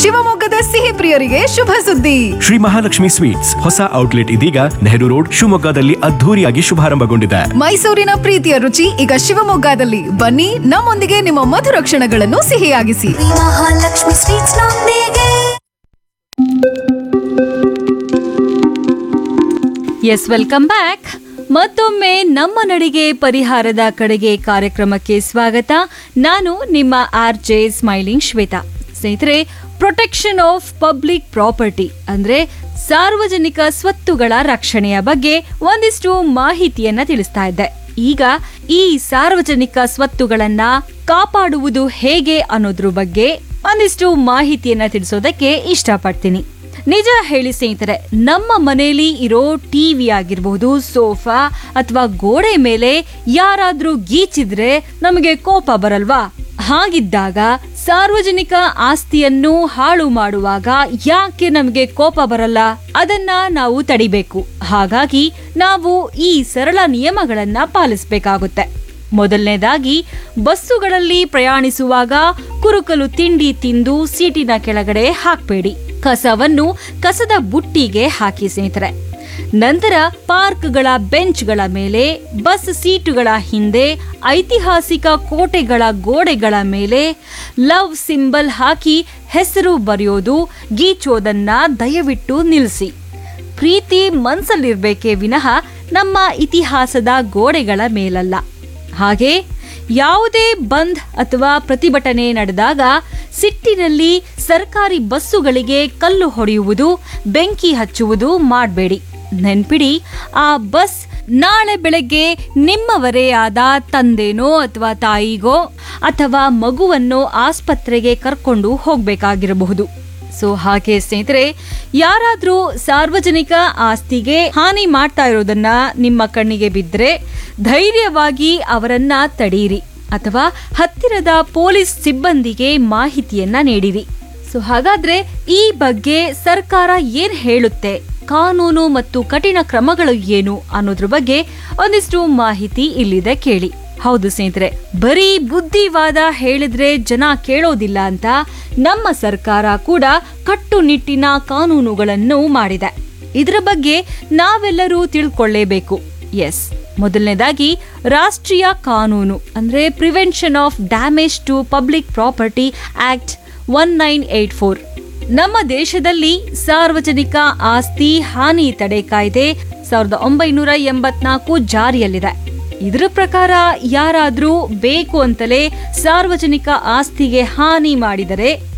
ಶಿವಮೊಗ್ಗದ ಸಿಹಿ ಪ್ರಿಯರಿಗೆ ಶುಭ ಸುದ್ದಿ ಶ್ರೀ ಮಹಾಲಕ್ಷ್ಮಿ ಸ್ವೀಟ್ಸ್ ಹೊಸ ಔಟ್ಲೆಟ್ ಇದೀಗ ನೆಹರು ರೋಡ್ ಶಿವಮೊಗ್ಗದಲ್ಲಿ ಅದ್ಧೂರಿಯಾಗಿ ಶುಭಾರಂಭಗೊಂಡಿದೆ ಮೈಸೂರಿನ ಪ್ರೀತಿಯ ರುಚಿ ಈಗ ಶಿವಮೊಗ್ಗದಲ್ಲಿ ಬನ್ನಿ ನಮ್ಮೊಂದಿಗೆ ನಿಮ್ಮ ಮಧುರ ಕ್ಷಣಗಳನ್ನು ಸಿಹಿಯಾಗಿಸಿ ಮಹಾಲಕ್ಷ್ಮಿ ಸ್ವೀಟ್ಸ್ ನೊಂದಿಗೆ ಎಸ್ ವೆಲ್ಕಮ್ ಬ್ಯಾಕ್ ಮತ್ತೊಮ್ಮೆ ನಮ್ಮ ನಡಿಗೆ ಪರಿಹಾರದ ಕಡೆಗೆ ಕಾರ್ಯಕ್ರಮಕ್ಕೆ ಸ್ವಾಗತ ನಾನು ನಿಮ್ಮ ಆರ್ ಜೆ ಸ್ಮೈಲಿಂಗ್ ಶ್ವೇತಾ ಸ್ನೇಹಿತರೆ ಪ್ರೊಟೆಕ್ಷನ್ ಆಫ್ ಪಬ್ಲಿಕ್ ಪ್ರಾಪರ್ಟಿ ಅಂದ್ರೆ ಸಾರ್ವಜನಿಕ ಸ್ವತ್ತುಗಳ ರಕ್ಷಣೆಯ ಬಗ್ಗೆ ಒಂದಿಷ್ಟು ಮಾಹಿತಿಯನ್ನ ತಿಳಿಸ್ತಾ ಇದ್ದೆ ಈಗ ಈ ಸಾರ್ವಜನಿಕ ಸ್ವತ್ತುಗಳನ್ನ ಕಾಪಾಡುವುದು ಹೇಗೆ ಅನ್ನೋದ್ರ ಬಗ್ಗೆ ಒಂದಿಷ್ಟು ಮಾಹಿತಿಯನ್ನ ತಿಳಿಸೋದಕ್ಕೆ ಇಷ್ಟಪಡ್ತೀನಿ ನಿಜ ಹೇಳಿ ಸ್ನೇಹಿತರೆ ನಮ್ಮ ಮನೆಯಲ್ಲಿ ಇರೋ ಟಿವಿ ಆಗಿರಬಹುದು ಸೋಫಾ ಅಥವಾ ಗೋಡೆ ಮೇಲೆ ಯಾರಾದ್ರೂ ಗೀಚಿದ್ರೆ ನಮಗೆ ಕೋಪ ಬರಲ್ವಾ ಹಾಗಿದ್ದಾಗ ಸಾರ್ವಜನಿಕ ಆಸ್ತಿಯನ್ನು ಹಾಳು ಮಾಡುವಾಗ ಯಾಕೆ ನಮಗೆ ಕೋಪ ಬರಲ್ಲ ಅದನ್ನ ನಾವು ತಡಿಬೇಕು ಹಾಗಾಗಿ ನಾವು ಈ ಸರಳ ನಿಯಮಗಳನ್ನ ಪಾಲಿಸಬೇಕಾಗುತ್ತೆ ಮೊದಲನೇದಾಗಿ ಬಸ್ಸುಗಳಲ್ಲಿ ಪ್ರಯಾಣಿಸುವಾಗ ಕುರುಕಲು ತಿಂಡಿ ತಿಂದು ಸೀಟಿನ ಕೆಳಗಡೆ ಹಾಕಬೇಡಿ ಕಸವನ್ನು ಕಸದ ಬುಟ್ಟಿಗೆ ಹಾಕಿ ಸ್ನೇಹಿತರೆ ನಂತರ ಪಾರ್ಕ್ಗಳ ಬೆಂಚ್ಗಳ ಮೇಲೆ ಬಸ್ ಸೀಟುಗಳ ಹಿಂದೆ ಐತಿಹಾಸಿಕ ಕೋಟೆಗಳ ಗೋಡೆಗಳ ಮೇಲೆ ಲವ್ ಸಿಂಬಲ್ ಹಾಕಿ ಹೆಸರು ಬರೆಯೋದು ಗೀಚೋದನ್ನ ದಯವಿಟ್ಟು ನಿಲ್ಲಿಸಿ ಪ್ರೀತಿ ಮನ್ಸಲ್ಲಿರ್ಬೇಕೇ ವಿನಃ ನಮ್ಮ ಇತಿಹಾಸದ ಗೋಡೆಗಳ ಮೇಲಲ್ಲ ಹಾಗೆ ಯಾವುದೇ ಬಂದ್ ಅಥವಾ ಪ್ರತಿಭಟನೆ ನಡೆದಾಗ ಸಿಟ್ಟಿನಲ್ಲಿ ಸರ್ಕಾರಿ ಬಸ್ಸುಗಳಿಗೆ ಕಲ್ಲು ಹೊಡೆಯುವುದು ಬೆಂಕಿ ಹಚ್ಚುವುದು ಮಾಡಬೇಡಿ ನೆನ್ಪಿಡಿ ಆ ಬಸ್ ನಾಳೆ ಬೆಳಗ್ಗೆ ನಿಮ್ಮವರೇ ಆದ ತಂದೆನೋ ಅಥವಾ ತಾಯಿಗೋ ಅಥವಾ ಮಗುವನ್ನು ಆಸ್ಪತ್ರೆಗೆ ಕರ್ಕೊಂಡು ಹೋಗ್ಬೇಕಾಗಿರಬಹುದು ಸೊ ಹಾಗೆ ಸ್ನೇಹಿತರೆ ಯಾರಾದ್ರೂ ಸಾರ್ವಜನಿಕ ಆಸ್ತಿಗೆ ಹಾನಿ ಮಾಡ್ತಾ ಇರೋದನ್ನ ನಿಮ್ಮ ಕಣ್ಣಿಗೆ ಬಿದ್ದರೆ ಧೈರ್ಯವಾಗಿ ಅವರನ್ನ ತಡೀರಿ ಅಥವಾ ಹತ್ತಿರದ ಪೊಲೀಸ್ ಸಿಬ್ಬಂದಿಗೆ ಮಾಹಿತಿಯನ್ನ ನೀಡಿರಿ ಸೊ ಹಾಗಾದ್ರೆ ಈ ಬಗ್ಗೆ ಸರ್ಕಾರ ಏನ್ ಹೇಳುತ್ತೆ ಕಾನೂನು ಮತ್ತು ಕಠಿಣ ಕ್ರಮಗಳು ಏನು ಅನ್ನೋದ್ರ ಬಗ್ಗೆ ಒಂದಿಷ್ಟು ಮಾಹಿತಿ ಇಲ್ಲಿದೆ ಕೇಳಿ ಹೌದು ಸ್ನೇಹಿತರೆ ಬರೀ ಬುದ್ಧಿವಾದ ಹೇಳಿದ್ರೆ ಜನ ಕೇಳೋದಿಲ್ಲ ಅಂತ ನಮ್ಮ ಸರ್ಕಾರ ಕೂಡ ಕಟ್ಟುನಿಟ್ಟಿನ ಕಾನೂನುಗಳನ್ನು ಮಾಡಿದೆ ಇದರ ಬಗ್ಗೆ ನಾವೆಲ್ಲರೂ ತಿಳ್ಕೊಳ್ಳೇಬೇಕು ಎಸ್ ಮೊದಲನೇದಾಗಿ ರಾಷ್ಟ್ರೀಯ ಕಾನೂನು ಅಂದ್ರೆ prevention of damage to public property act one nine eight four ನಮ್ಮ ದೇಶದಲ್ಲಿ ಸಾರ್ವಜನಿಕ ಆಸ್ತಿ ಹಾನಿ ತಡೆ ಕಾಯ್ದೆ ಸಾವಿರದ ಒಂಬೈನೂರ ಎಂಬತ್ನಾಲ್ಕು ಜಾರಿಯಲ್ಲಿದೆ ಇದರ ಪ್ರಕಾರ ಯಾರಾದ್ರೂ ಬೇಕು ಅಂತಲೇ ಸಾರ್ವಜನಿಕ ಆಸ್ತಿಗೆ ಹಾನಿ ಮಾಡಿದರೆ